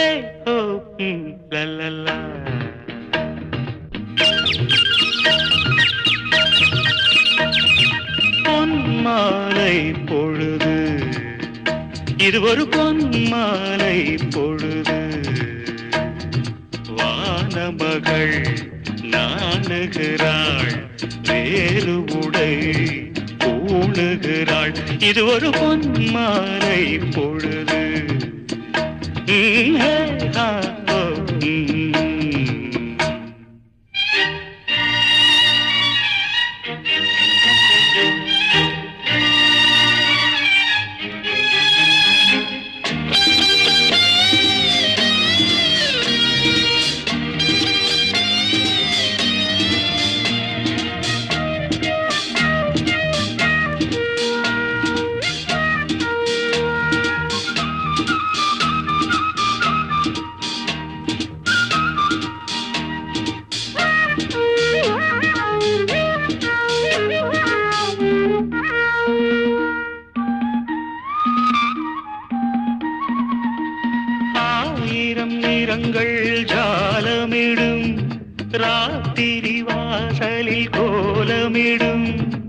ஹே ஹோ ம், லா லா லா பொன்மாலை பொழுது இது ஒரு பொன்மாலை பொழுது வானமகள் நாணுகிறாள் வேறு உடை பூணுகிறாள் இது ஒரு பொன்மாலை பொழுது ம், ஹே, ஹா, ஓ, ம். ஆயிரம் நிறங்கள் ஜாலமிடும் ராத்திரி வாசலில் கோலமிடும்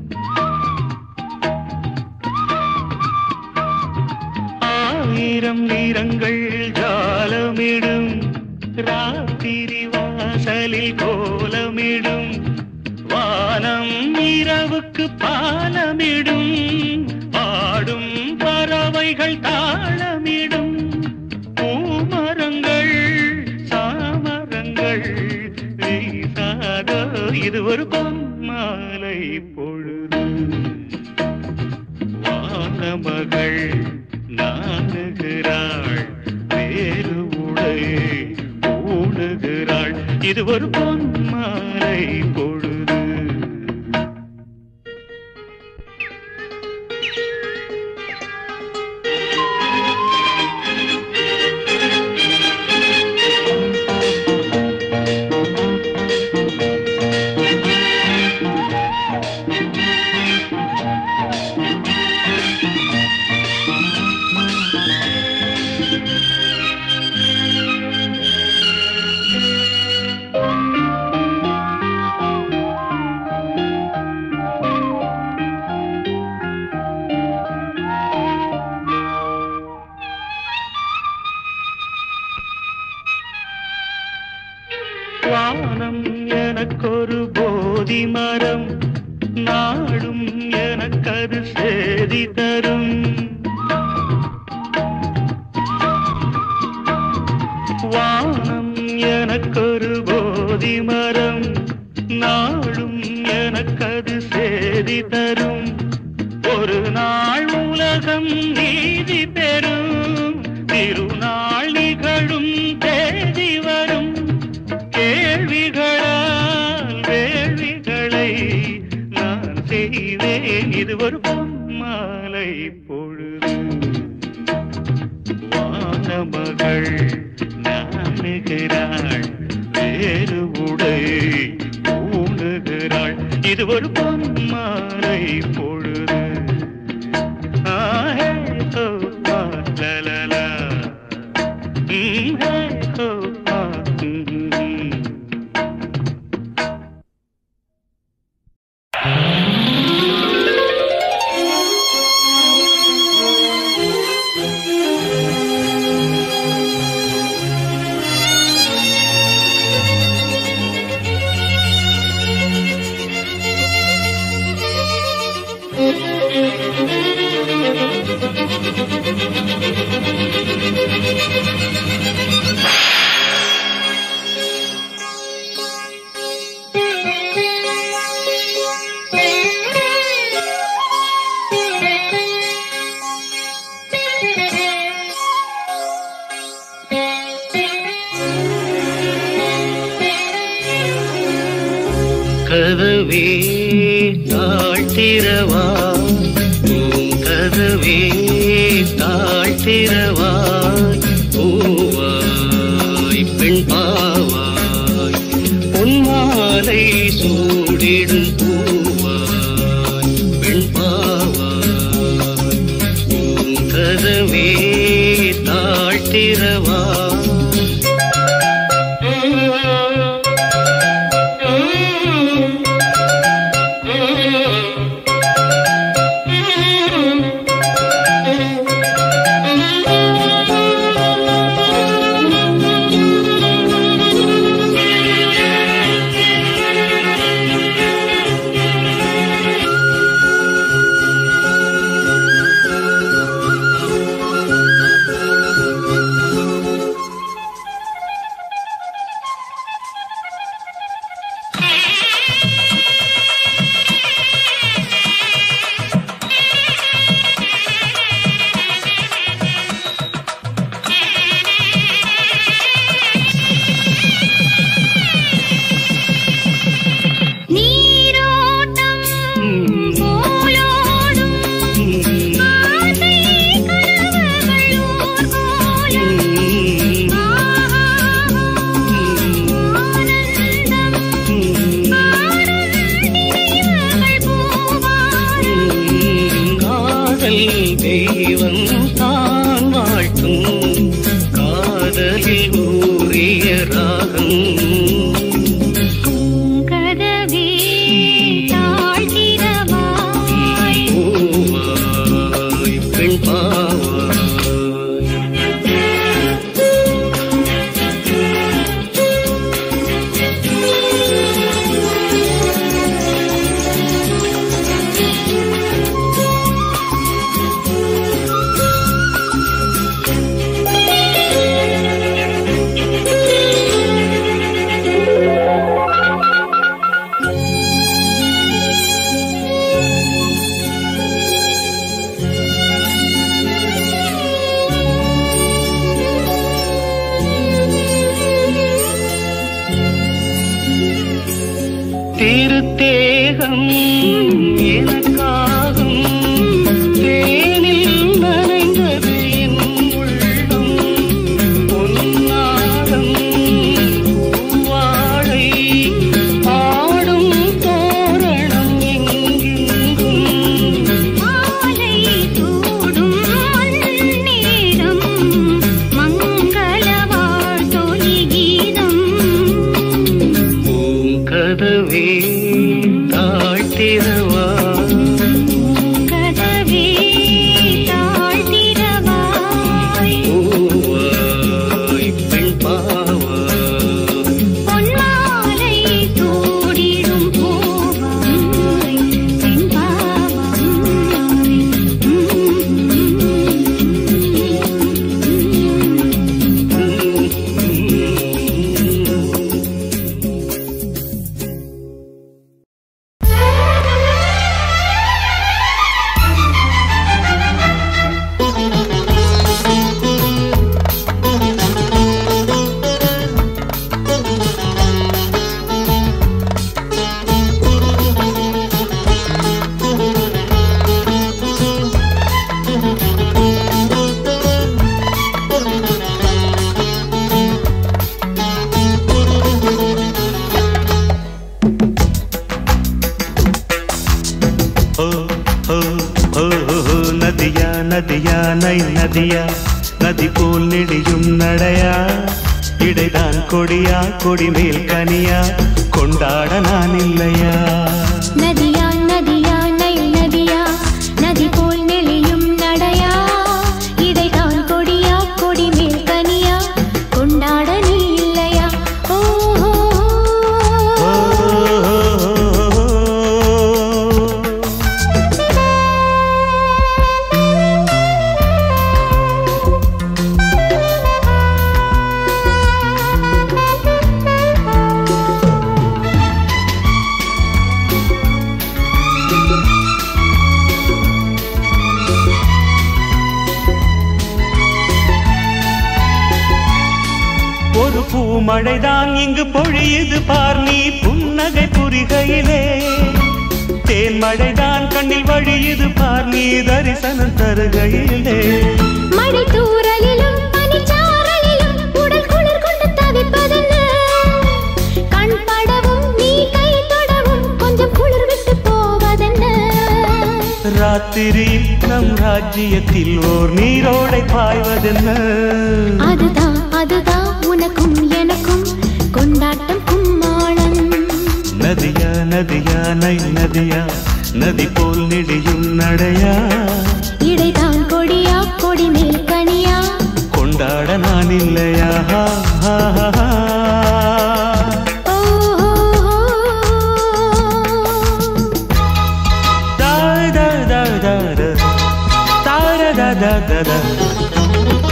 ஆயிரம் நிறங்கள் ஜாலமிடும் ராத்திரி வாசலில் கோலமிடும் வானம் இரவுக்கு பாலமிடும் பாடும் பறவைகள் தாளமிடும் பூமரங்கள் சாமரங்கள் வீசாதோ இது ஒரு பொன்மாலை பொழுது வானமகள் நாணுகிறாள் வேறு உடை ஊணுகிறாள் இது ஒரு பொன்மாலை பொழுது வானம் எனக்கொரு போதி மரம் நாடும் எனக்கது சேதி தரும் வானம் எனக்கொரு போதி மரம் நாடும் எனக்கது சேதி தரும் ஒரு நாள் உலகம் நீதி பெறும் திருநாள் நிகழும் தேதி வரும் கேள்விகளால் வேள்விகளை நான் செய்வேன் இது ஒரு பொன்மாலை பொழுது வானமகள் நாணுகிறாள் வேறு உடை ஊணுகிறாள் இது ஒரு பொன்மாலை பொழுது ஆஹே ஹோ ஆ, லா, லா, லா. ம், ஹே, ஹோ, ஆ, ம், ம், ம். கதவே தாழ்த்திரவா உன் கதவே தாழ்த்திரவா பூவாய் பெண் பாவாய் பொன்மாலை சூடிடும் பூவாய் பெண் பாவாய் உன் கதவே தாழ்த்திரவா நேரம் எனக்காகும் தேனில் நனைந்தது என் உள்ளம் பொன்னாரம் பூவாழை ஆடும் தோரணம் எங்கெங்கும் மாலை சூடும் நேரம் மங்கள வாழ்த்தொலி கீதம் பூங்கதவே தாழ்த்திரவா கதவே தாழ்த்திரவாய் பூவாய் பெண் பாவாய் பொன்மாலை சூடிடும் பூவாய் செம்பாவாய் ஓ ஓ ஓ ஓ, நதியா நதியா நை நதியா நதி போல் நெடியும் நடையா இடைதான் கொடியா கொடி மேல் கனியா கொண்டாட நான் இல்லையா நதியா நதியா நை நதியா நதி போல் நெளியும் நடையா இடைதான் கொடியா கொடி மேல் கனியா கொண்டாட நீ இல்லையா ஓ ஓ, ஓ, ஓ, ஓ. ஒரு பூமழைதான் இங்கு பொழியுது பார் நீ புன்னகை புரிகையிலே தேன்மழைதான் கண்ணில் வழியுது பார் நீ தரிசனம் தருகையிலே மழை தூறலிலும் பனிச்சாரலிலும் உடல் குளிர் கொண்டு தவிப்பதென்ன கண் படவும் நீ கை தொடவும் கொஞ்சம் குளிர் விட்டு போவதென்ன ராத்திரி நம் ராஜ்யத்தில் ஓர் நீரோடை பாய்வதென்ன அதுதான் அதுதான் உனக்கும் எனக்கும் கொண்டாட்டம் கும்மாளம் நதியா நதியா நை நதியா நதி போல் நெடியும் நடையா இடைதான் கொடியா கொடி மேல் கனியா கொண்டாட நான் இல்லையா ஹா, ஹா, ஹா, ஹா. ஓ Da da da da da da da da da da da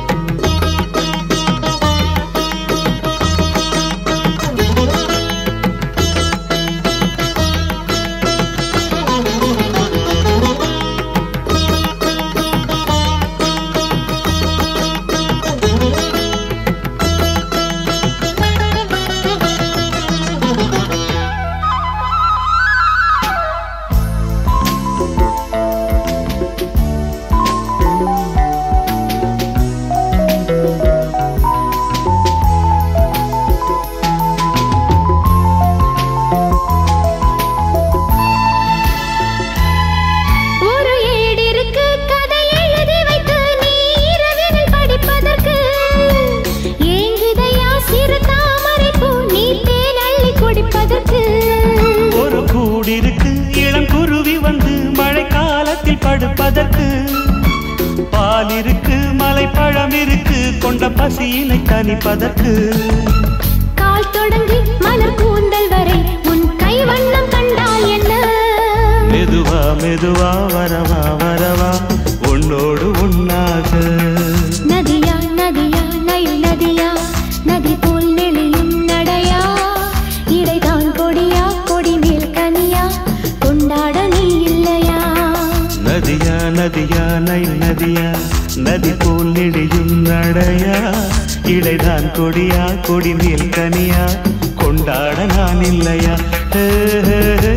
ஒரு ஏடிருக்கு கதை எழுதி வைத்து நீ இரவினில் படிப்பதற்கு ஏங்குதையா சிறு தாமரை பூ நீ தேன் அள்ளி குடிப்பதற்கு ஒரு கூடிருக்கு இளம் குருவி வந்து மழைக்காலத்தில் படுப்பதற்கு பால் இருக்கு மலைப்பழம் இருக்கு கொண்ட பசியினை தணிப்பதற்கு கால் தொடங்கி மலர் கூந்தல் வரை உன் கை வண்ணம் கண்டால் என்ன மெதுவா மெதுவா வரவா வரவா உன்னோடு உன்னாக நதியா நதியா நை நதியா நதி போல் நெளியும் நடையா இடைதான் கொடியா கொடி மேல் கனியா கொண்டாட நீ இல்லையா நதியா நதியா நை நதியா நதி போல் நெடியும் நடையா இடைதான் கொடியா கொடி மேல் கனியா கொண்டாட நான் இல்லையா ஹே, ஹே, ஹே.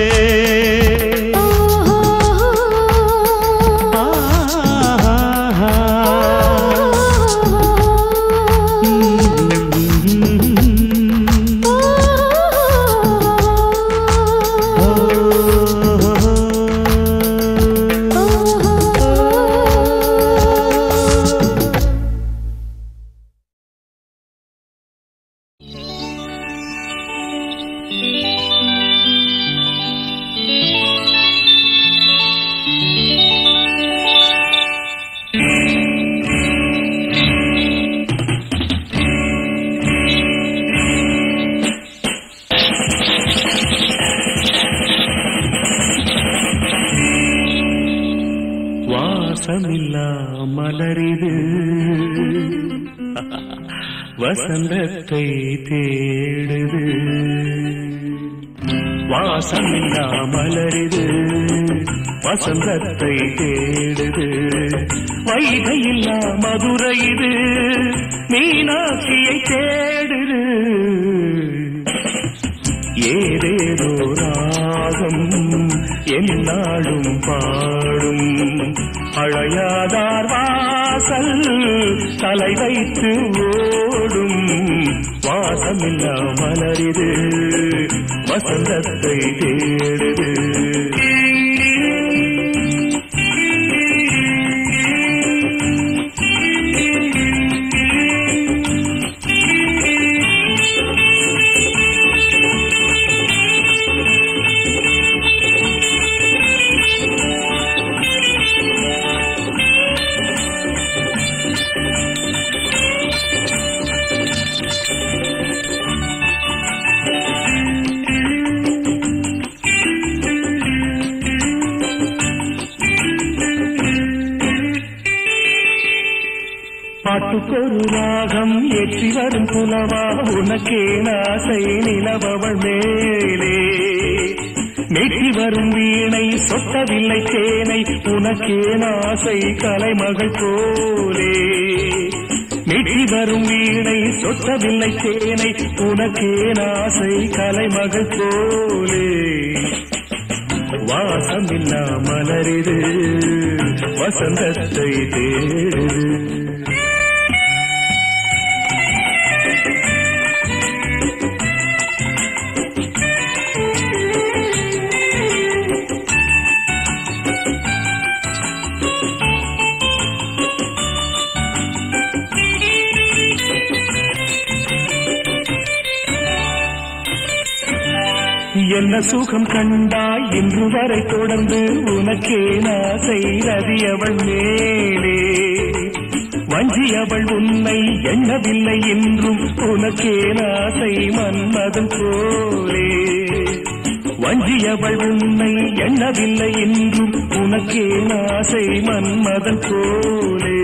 வாசமில்லா மலரிது வசந்தத்தை தேடுது வாசமில்லா மலரிது வசந்தத்தை தேடுது வைகையில்லா மதுரை இது மீனாட்சியை தேடுது ஏதேதோ ராகம் என்னாலும் பாடும் அழையாதார் வாசல் தலை வைத்து ஓடும் வாசமில்லா மலரிது வசந்தத்தை தேடுது பாட்டுக்கொரு ராகம் ஏற்றி வரும் புலவா உனக்கே நாசை நிலவவள் மேலே நீட்டி வரும் வீணை சொத்தவில்லை தேனை உனக்கே நாசை கலைமகள் போலே நீட்டி வரும் வீணை சொத்தவில்லை தேனை உனக்கே நாசை கலைமகள் போலே வாசமில்லா மலரிது வசந்தத்தை தேடுது என்ன சுகம் கண்டாய் இன்று வரை தொடர்ந்து உனக்கே நாசை ரதியவள் மேலே வஞ்சியவள் உன்னை எண்ணவில்லை என்றும் உனக்கே நாசை மன்மதன் போலே வஞ்சியவள் உன்னை எண்ணவில்லை என்றும் உனக்கே நாசை மன்மதன் போலே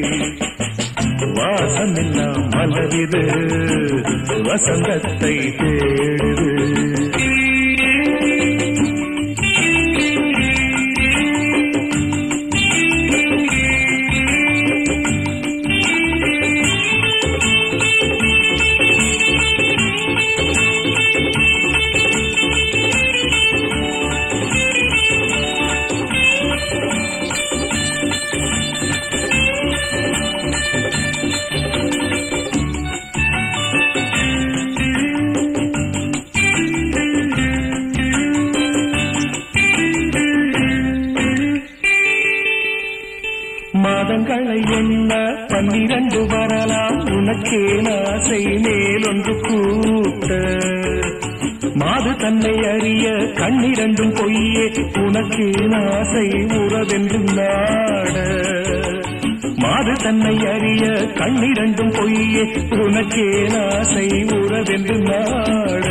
வாசமெல்லாம் மலரிது வசந்தத்தை தேடுது மாதங்களை என்ன பன்னிரண்டு வரலாம் உனக்கே நாசை மேலொன்று கூட்ட மாது தன்னை அறிய கண்ணிரண்டும் பொய்யே உனக்கே நாசை உறவென்றும் நாட மாது தன்னை அறிய கண்ணிரண்டும் பொய்யே உனக்கே நாசை உறவென்று நாட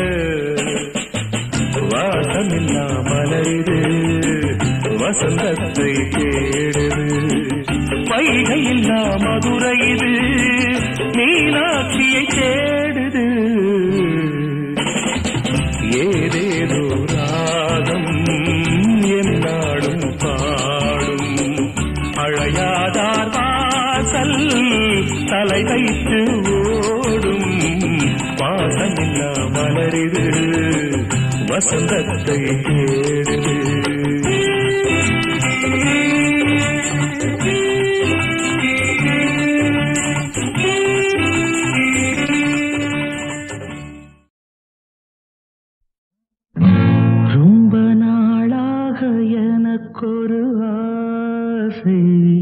வாசமில்லா மலரிது வசந்தத்தை தேடுது வைகையில்லா மதுரை இது மீனாட்சியை தேடுது ஏதேதோ ராகம் என்னாடும் பாடும் அழையாதார் வாசல் தலை வைத்து ஓடும் பாசமில்லா மலரிது வசந்தத்தை தேடுது ரொம்ப நாளாக எனக்கொரு ஆசை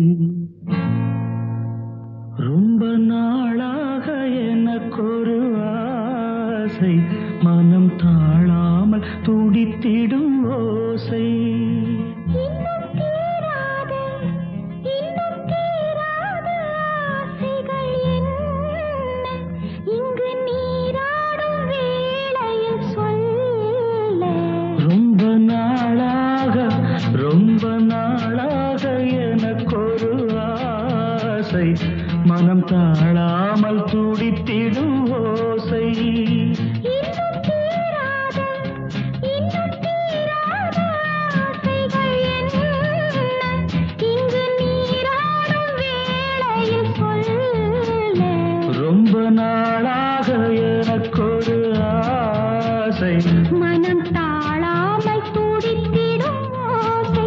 ரொம்ப நாளாக எனக்கொரு ஆசை மனம் தாழாமல் துடித்திடும் ஓசை இன்னும் தீராத இன்னும் தீராத ஆசைகள் என்ன இங்கு நீராடும் வேளையில் சொல்ல ரொம்ப நாளாக ரொம்ப நாளாக எனக்கொரு ஆசை மனம் தாழாமல் துடித்திடும் ஓசை இன்னும் தீராத இன்னும் தீராத ஆசைகள் என்ன இங்கு நீராடும் வேளையில் சொல்ல ரொம்ப நாளாக எனக்கொரு ஆசை மனம் தாழாமல் துடித்திடும் ஓசை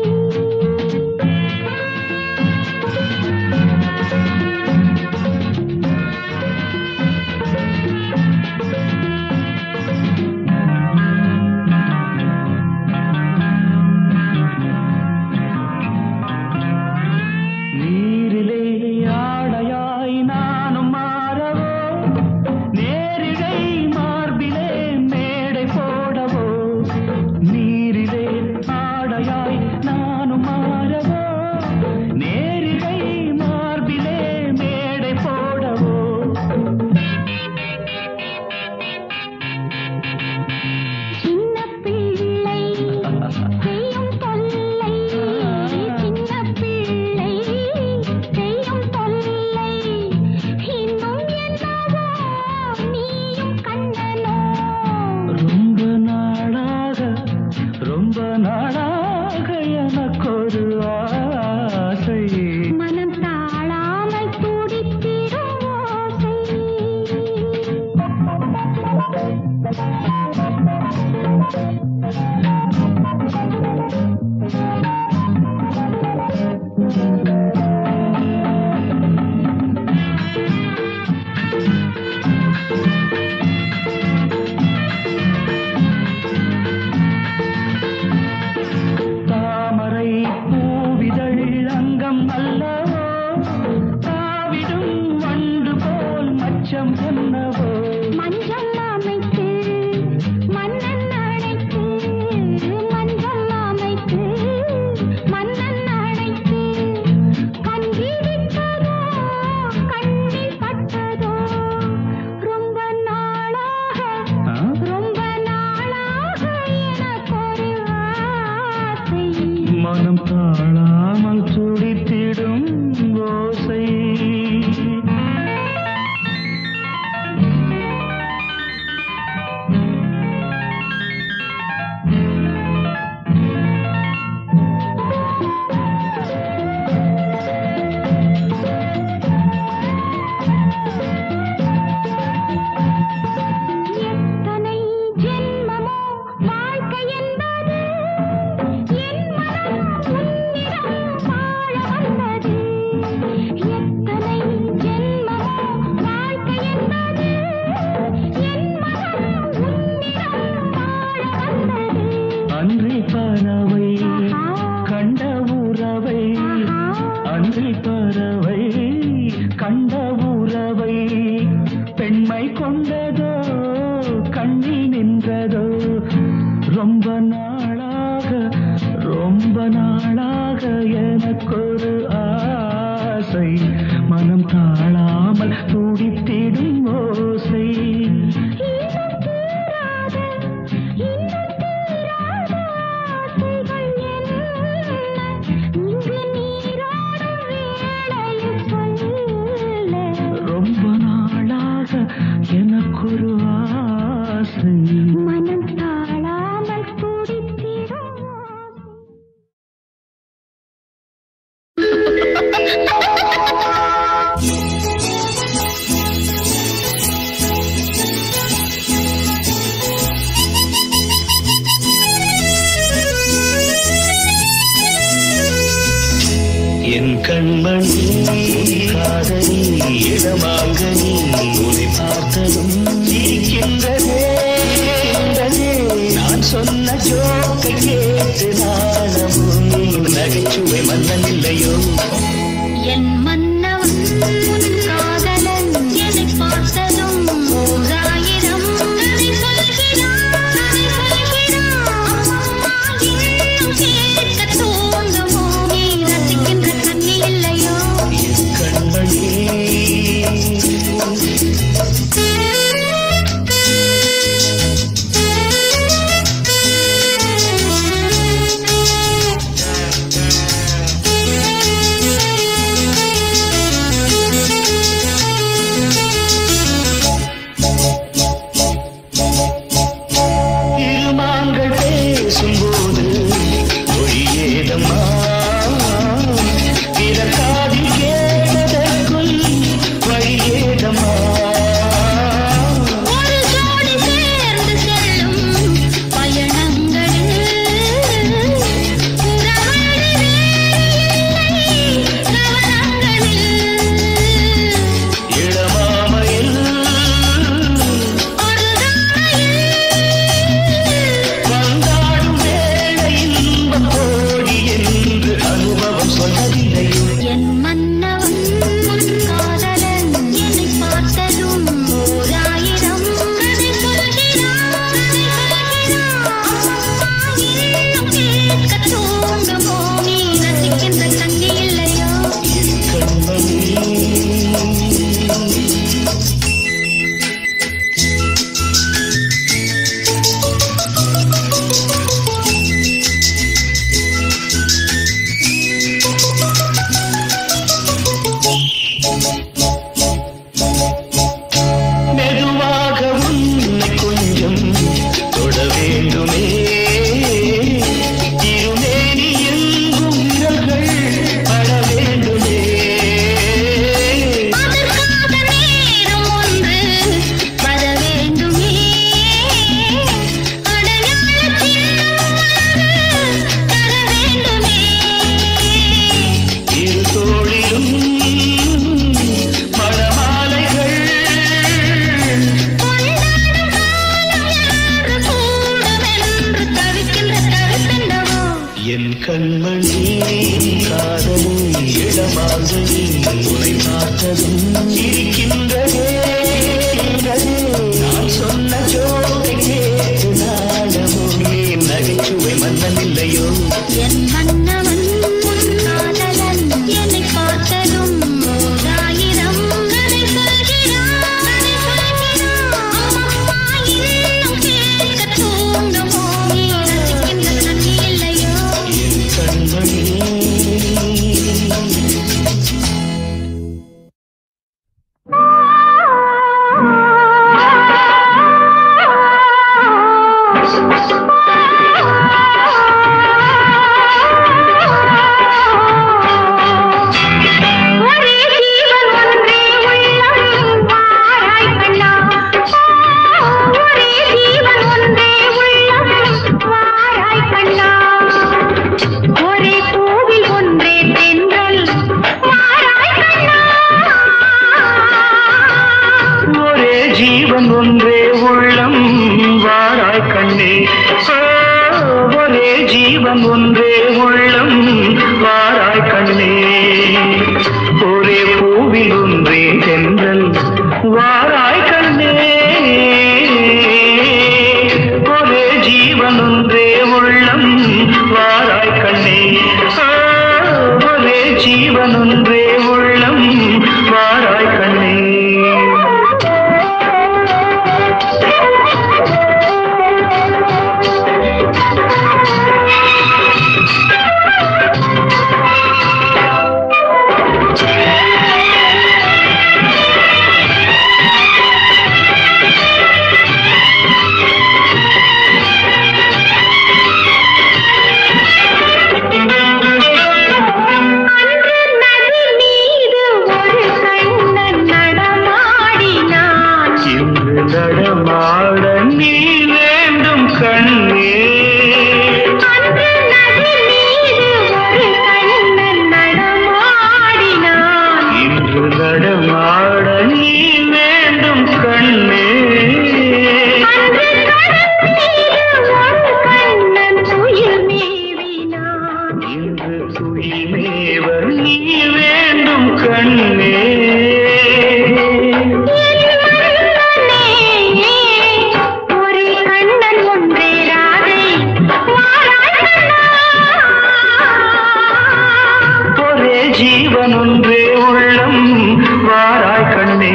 நீரிலே ஆடையாய் நானும் மாறவோ நேரிடை மார்பிலே மேடை போடவோ நீரிலே ஆடையாய் நானும் மாறவோ நேரிடை மார்பிலே மேடை போடவோ சின்ன பிள்ளை செய்யும் தொல்லை சின்ன பிள்ளை செய்யும் தொல்லை இன்னும் என்னவோ நீயும் கண்ணனோ ரொம்ப நாளாக ரொம்ப நாளாக எனக்கொரு ஆசை மனம் தாழாமல் துடித்திடும் ஓசை தாமரை பூவிதழ் அங்கம் அல்லவோ தாவிடும் வண்டு போல் மச்சம் என்னவோ மஞ்சள் அமைத்து மன்னன் அழைத்து மஞ்சள் அமைத்து மன்னன் அழைத்து கண்டிருக்கதோ கண்ணில் பட்டதோ ரொம்ப நாளாக ஆ? ரொம்ப நாளாக எனக்கொரு ஆசை மனம் தாழாமல் துடித்திடும் ஓசை எத்தனை ஜென்மமோ வாழ்க்கை என்பது என் மனம் உன்னிடம் வாழ வந்தது எத்தனை ஜென்மமோ வாழ்க்கை என்பது என் மனம் உன்னிடம் வாழ வந்தது அன்றி பறவை கண்ட உறவை அன்றி பறவை கண்ட உறவை பெண்மை கொண்டதோ கண்ணில் நின்றதோ ரொம்ப நாளாக ரொம்ப நாளாக எனக்கொரு ஆசை மனம் தாழாமல் துடித்திடும் ஓசை இன்னும் தீராத இன்னும் தீராத ஆசைகள் என்ன இங்கு நீராடும் வேளையில் சொல்ல ரொம்ப நாளாக எனக்கொரு ஆசை மனம் தாழாமல் துடி பார்த்ததும் சிரிக்கின்றதே நான் சொன்ன ஜோக்கை கேட்டு நாடமோ நீ நகைச்சுவை மன்னன் இல்லையோ என் மன்னவன் உன் காதலன் என்னை பார்த்ததும் ஓராயிரம் கதை சொல்கிறான் கதை சொல்கிறான் அம்மா இன்னும் கேட்க தூண்டுமோ நீ ரசிக்கின்ற கண்ணி இல்லையோ என் கண்மணி ஒரே ஜீவன் ஒன்றே உள்ளம் வாராய் கண்ணா ஒரே ஜீவன் ஒன்றே உள்ளம் வாராய் கண்ணா ஒரே பூவில் ஒன்றே தென்றல் வாராய் கண்ணா ஒரே ஜீவன் ஒன்றே உள்ளம் வாராய் கண்ணே ஆ, ஒரே ஜீவன் ஒன்றே உள்ளம் வாராய் கண்ணே ஒரே பூவில் ஒன்றே தென்றல் வாராய் கண்ணே ஒரே ஜீவன் ஒன்றே உள்ளம் வாராய் கண்ணே ஆ, ஒரே ஜீவன் ஒன்றே உள்ளம் வாராய் கண்ணே அன்று நதி மீது ஒரு கண்ணன் நடமாடினான் இன்று நடமாட நீ வேண்டும் கண்ணே அன்று நதி மீது ஒரு கண்ணன் நடமாடினான் இன்று நடமாட நீ வேண்டும் கண்ணே அன்று கடல் மீது ஒரு கண்ணன் துயில் மேவினான் இன்று துயில்மேவ நீ வேண்டும் கண்ணே என் மன்னனே, ஒரே கண்ணன் ஒன்றே ராதை வாராய் கண்ணா. ஒரே ஜீவன் ஒன்றே உள்ளம் வாராய் கண்ணே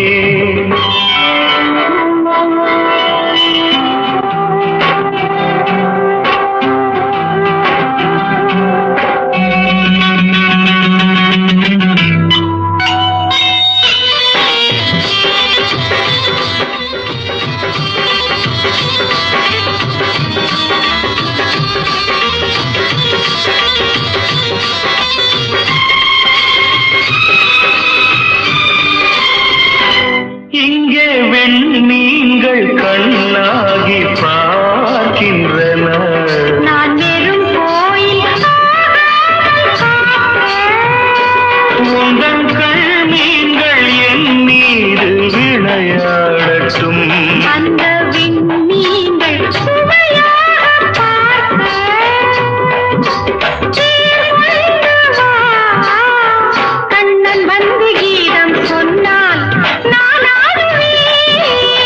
இங்கே வெண்மீன்கள் கண்ணாகி பார்க்கின்றன நான் வெறும் கோயில் உந்தன் கண்மீன்கள் என் மீது விளையாடட்டும் அந்த விண்மீன்கள் சுவையாக பார்க்க கண்ணன் வந்து கீதம் சொன்னால் நான் ஆடுவேன்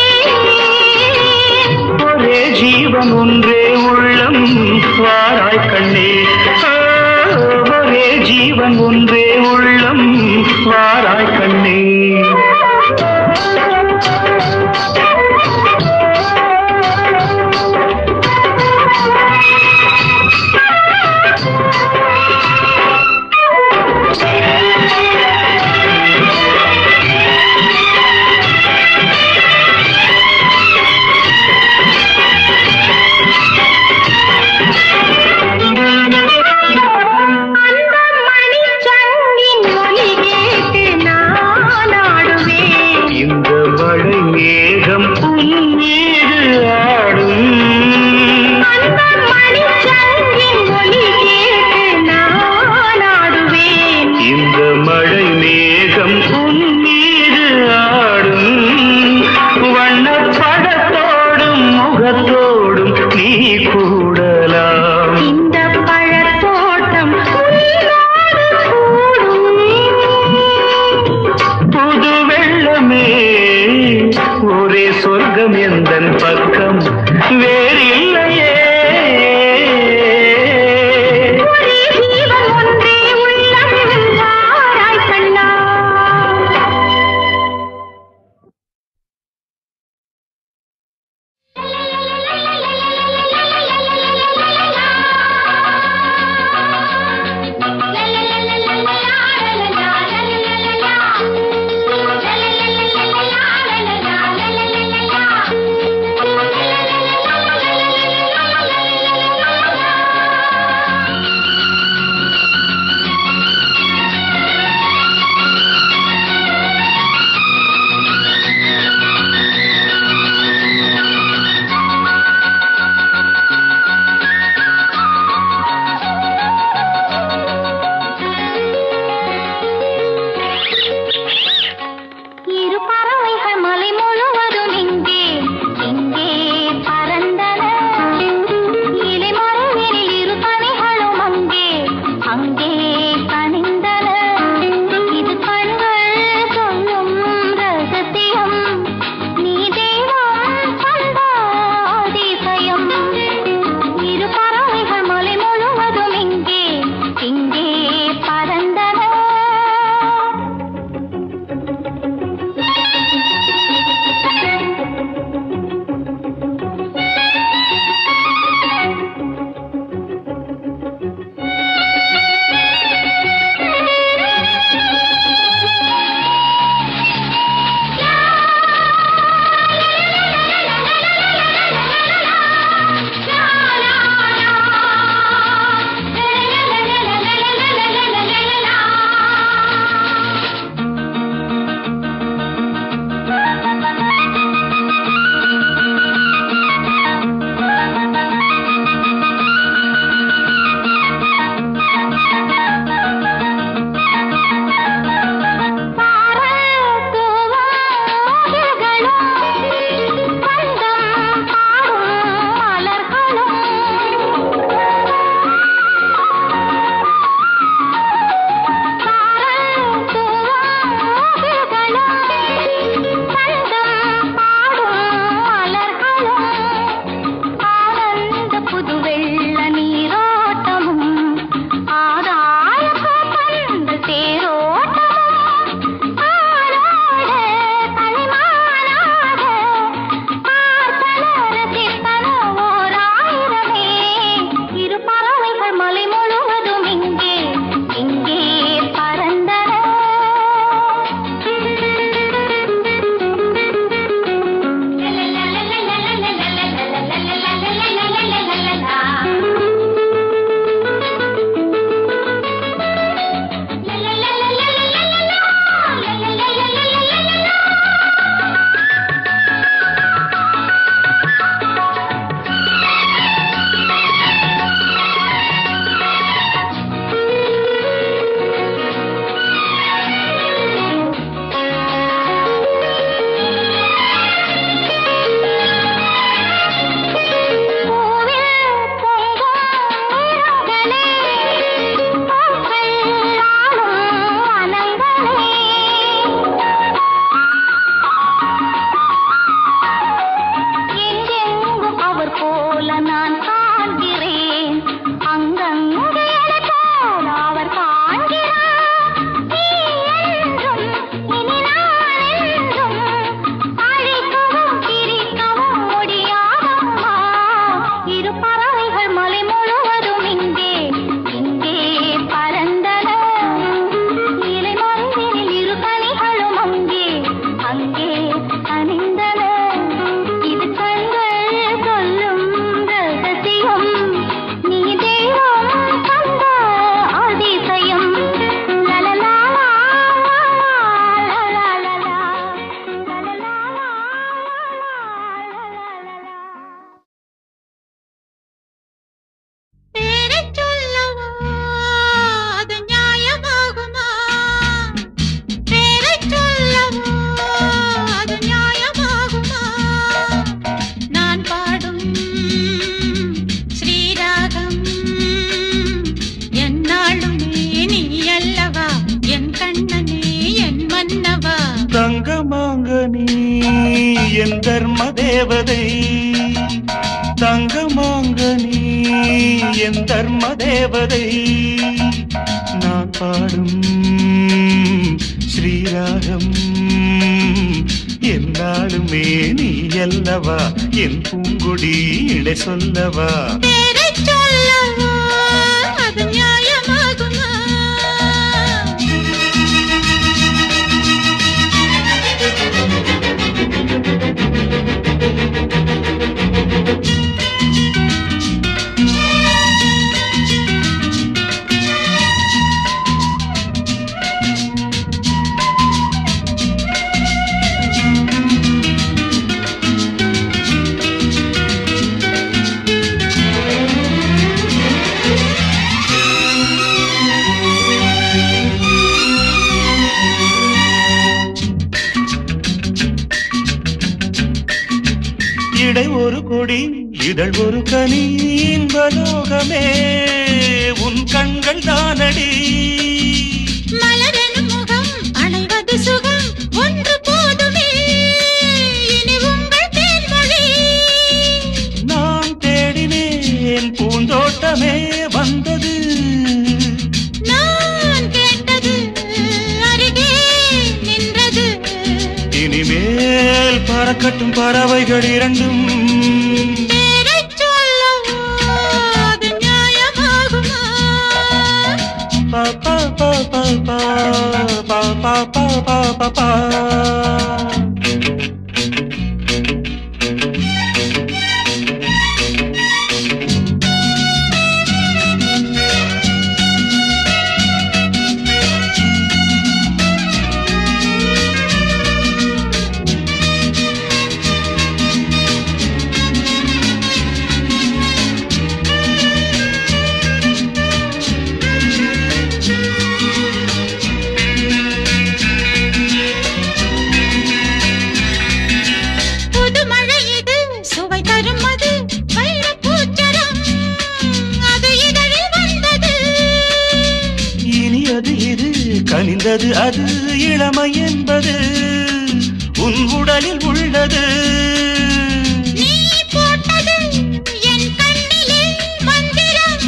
ஒரே ஜீவன் ஒன்றே உள்ளம் வாராய் கண்ணே ஆ, ஒரே ஜீவன் ஒன்றே உள்ளம் வாராய் கண்ணே அந்த மணிச்சங்கின் ஒலி கேட்டு நான் ஆடுவேன் இந்த மழை மேகம் உன் மீது ஆடும் அந்த மணிச்சங்கின் ஒலி கேட்டு நான் ஆடுவேன் இந்த மழை மேகம் உன் மீது ஆடும் வண்ணப் படத்தோடும் முகத்தோடும் நீ கூடலாம் இந்த பழத்தோட்டம் உன்னோடு கூடும் ஒரே சொர்க்கம் எந்தன் பக்கம் வேறில்லையே ஒரே ஜீவன் ஒன்றே உள்ளம் வாராய் கண்ணா இரு பறவைகள் மலை முழுவதும் இங்கே இங்கே பறந்தன இலை மரங்களில் இரு கனிகளும் அங்கே அங்கே கனிந்தன இது கண்கள் சொல்லும் ரகசியம் நீ தெய்வம் கண்ட அதிசயம் இரு பறவைகள் மலை முழுவதும் இங்கே இங்கே பறந்தன புதுவெள்ள நீரோட்டமும் ஆதாய பந்த தேரோட்டமும் ஆளோட களிமானாக பார்த்தன ரசித்தன ஓராயிரமே இரு பறவைகள் மலை முழுவதும் இங்கே இங்கே பறந்தன பூவில் பொங்கும் நிறங்களே, பூக்கள் ஆடும் வனங்களே. எங்கெங்கும் அவர் போல நான் காண்கிறேன் அங்கங்கே என்னைப் போல அவர் காண்கிறார் நீ என்றும் இனி நான் என்றும் அழிக்கவும் பிரிக்கவும் முடியாதம்மா இரு பறவைகள் மலை முழுவதும் இங்கே இங்கே பறந்தன இலை மருந்தினில் இரு கனிகளும் அங்கே அங்கே அணிந்தன இது கண்கள் சொல்லும் ரகசியம் நீ தெய்வம் கண்ட அதிசயம் லலலா லலலா பேரைச் சொல்லவா அது நியாயமாகுமா பேரைச் சொல்லவா என் தர்ம தேவதை தங்கமாங்க நீ என் தர்ம தேவதை நான் பாடும் ஸ்ரீராகம் என்னாலுமே நீ அல்லவா என் பூங்கொடி இடை சொல்லவா பேரைச் சொல்லவா அது நியாயமாகுமா இடை ஒரு கொடி இதழ் ஒரு கனி இன்பலோகமே உன் கண்கள் தானடி மலரெனும் முகம் அணைவது சுகம் ஒன்று போதுமே இனி உங்கள் தேன்மொழி நான் தேடினேன் பூந்தோட்டமே வந்தது நான் கேட்டது அருகே நின்றது இனிமேல் பறக்கட்டும் பறவைகள் இரண்டும் பேரைச் சொல்லவா அது நியாயமாகுமா பா பா பா பா பா பா பா பா பா பா பா புது மழை இது சுவை தரும் அது வைரப் பூச்சரம் அது இதழில் வந்தது இனி அது இது கனிந்தது அது இளமை என்பது உன் உடலில் உள்ளது நீ போட்டது என் கண்ணிலே மந்திரம்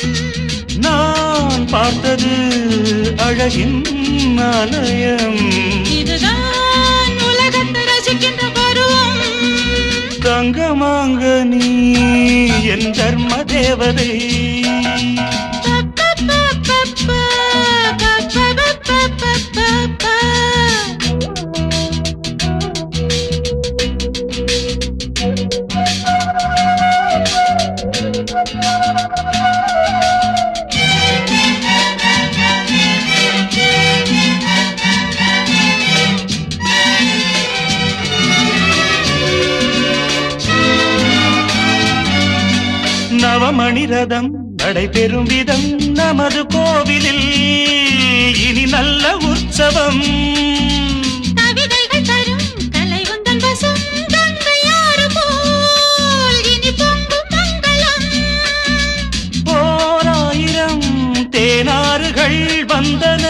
நான் பார்த்தது அழகின் ஆலயம் இதுதான் உலகத்தை ரசிக்கின்ற பருவம் தங்கமாங்க நீ என் தர்ம தேவதை நவமணி ரதம் நடைபெறும் விதம் நமது கோவிலில் இனி நல்ல உற்சவம் கவிதைகள் தரும் கலை உந்தன் வசம் கங்கையாறு போல் இனி பொங்கும் மங்களம் ஓராயிரம் தேனாறுகள் வந்தன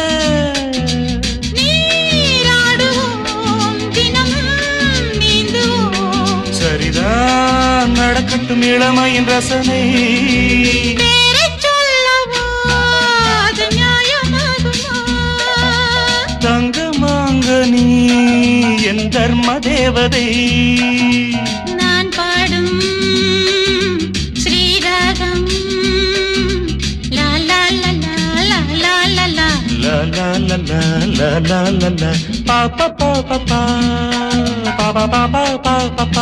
நீராடுவோம் தினமும் நீந்துவோம் சரிதான் நடக்கட்டும் இளமையின் ரசனை பேரைச் சொல்லவோ அது நியாயமாகுமா தங்கமாங்க நீ என் தர்ம தேவதை நான் பாடும் ஸ்ரீராகம் லா லா லா லா லா லா லா லா La la la la la la la la pa pa pa pa pa pa pa pa pa pa pa pa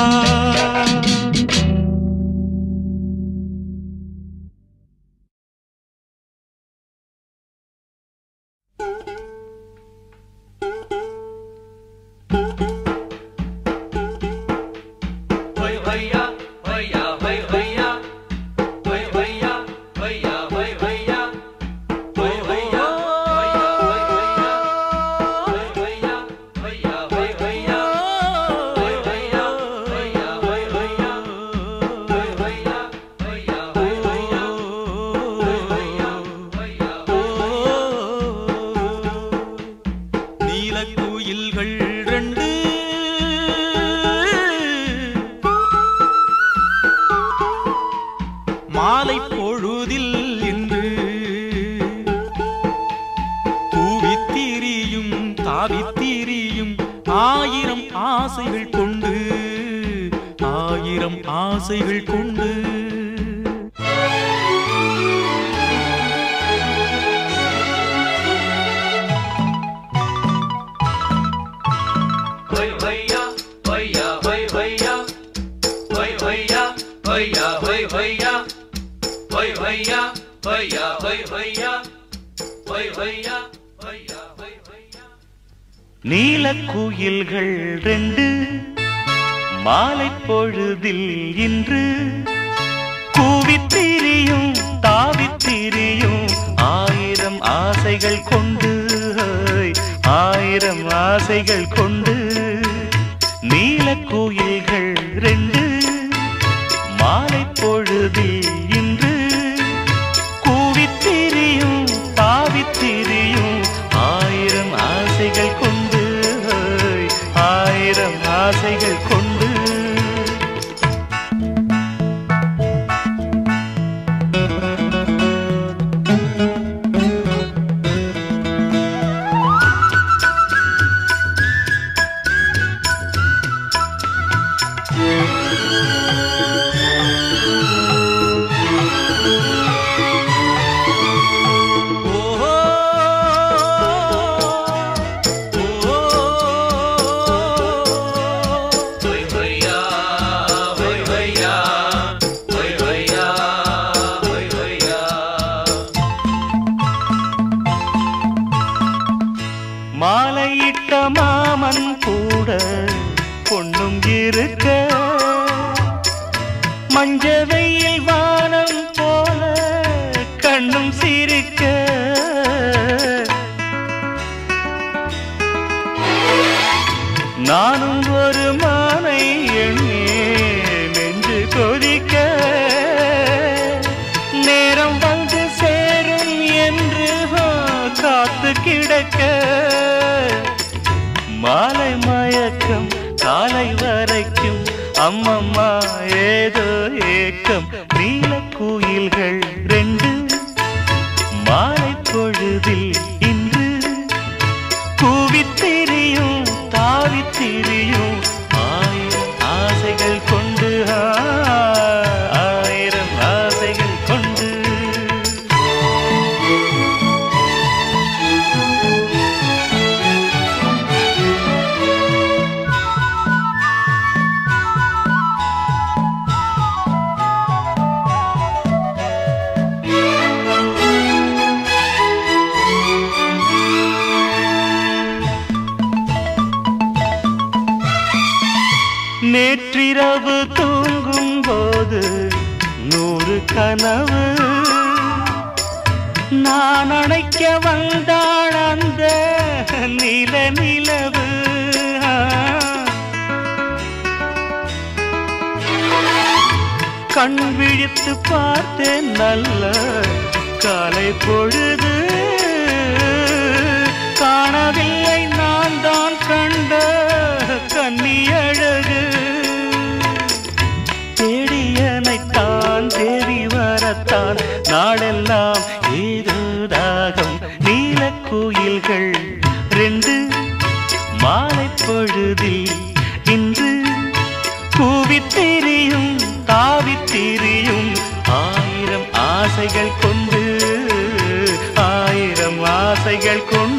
நீலக்குயில்கள் ரெண்டு ஆயிரம் ஆசைகள் கொண்டு ஆயிரம் ஆசைகள் கொண்டு Hoy hoya, hoya, hoy hoya, hoy hoya, hoya, hoy hoya, hoy hoya, hoya, hoy hoya, hoy hoya, hoya, hoy hoya. நீலக்குயில்கள் ரெண்டு மாலை பொழுதில் இன்று கூவித்திரியும் தாவித்திரியும் ஆயிரம் ஆசைகள் கொண்டு ஆயிரம் ஆசைகள் கொண்டு நீலக்குயில்கள் ரெண்டு மாலை பொழுதில் இன்று கூவித்திரியும் தாவித்திரியும் ஆயிரம் ஆசைகள் கொண்டு ஆயிரம் ஆசைகள் கொண்டு ஓஹோ Hoy hoya, hoy hoya, hoy hoya, hoy hoya. மாலையிட்ட மாமன் கூட பொண்ணும் இருக்க மஞ்ச வெயில் வானம் போல கண்ணும் சிரிக்க நானும் ஒரு மானை எண்ணி நெஞ்சு கொதிக்க நேரம் வந்து சேரும் என்று ஆ, காத்து கிடக்க மாலை மயக்கம் காலை வரைக்கும் அம்மம்மா ஏதோ ஏக்கம் நீல குயில்கள் ரெண்டு மாலை பொழுதில் இன்று கூவித்திரியும் தாவித்திரியும் ஆயிரம் ஆசைகள் கொண்டு ஆ, ஆயிரம் ஆசைகள் கொண்டு நேற்றிரவு தூங்கும் போது நூறு கனவு நான் அணைக்க வந்தாள் அந்த நில நிலவு கண் விழித்து பார்த்தேன் நல்ல காலை பொழுது காணவில்லை நான் தான் கண்ட கன்னி அழகு தேடியனைத்தான் தேடி வரத்தான் நாளெல்லாம் ஏதோ தாகம் நீல கோயில்கள் ரெண்டு மாலை பொழுதில் இன்று கூவித்திரியும் தாவித்திரியும் ஆயிரம் ஆசைகள் கொண்டு ஆயிரம் ஆசைகள் கொண்டு